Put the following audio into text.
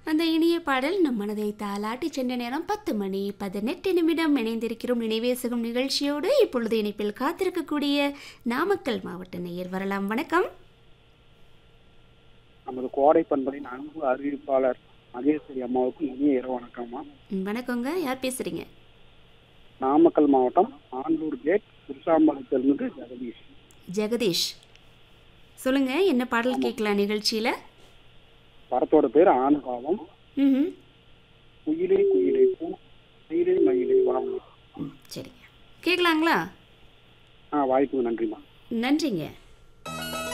அந்த இனிய பாடல் நம் மனதை தாளாட்டி சென்ற நேரம் பத்து மணி பதினெட்டு நிமிடம் இணைந்திருக்கிறோம் நினைவேசகம் நிகழ்ச்சியோடு இப்பொழுது இணைப்பில் காத்திருக்கக்கூடிய நாமக்கல் மாவட்ட நேயர் வரலாம் வணக்கம் நமது கோடை பண்பலின் அன்பு அறிவிப்பாளர் மகேஸ்வரி அம்மாவுக்கு இனிய இரவு வணக்கம்மா ம், வணக்கங்க யார் பேசுறீங்க நாமக்கல் மாவட்டம் ஆண்டூர் கேட் திருசாம்பலத்திலிருந்து ஜெகதீஷ் ஜெகதீஷ் சொல்லுங்க என்ன பாடல் கேட்கலாம் நிகழ்ச்சியில படத்தோட பேர் ஆணுகாலம் ம் குயிலே குயிலே பூ மயிலே மயிலே வாங்க சரிங்க கேட்கலாங்களா ஆ வாய்ப்புக்கு நன்றிம்மா நன்றிங்க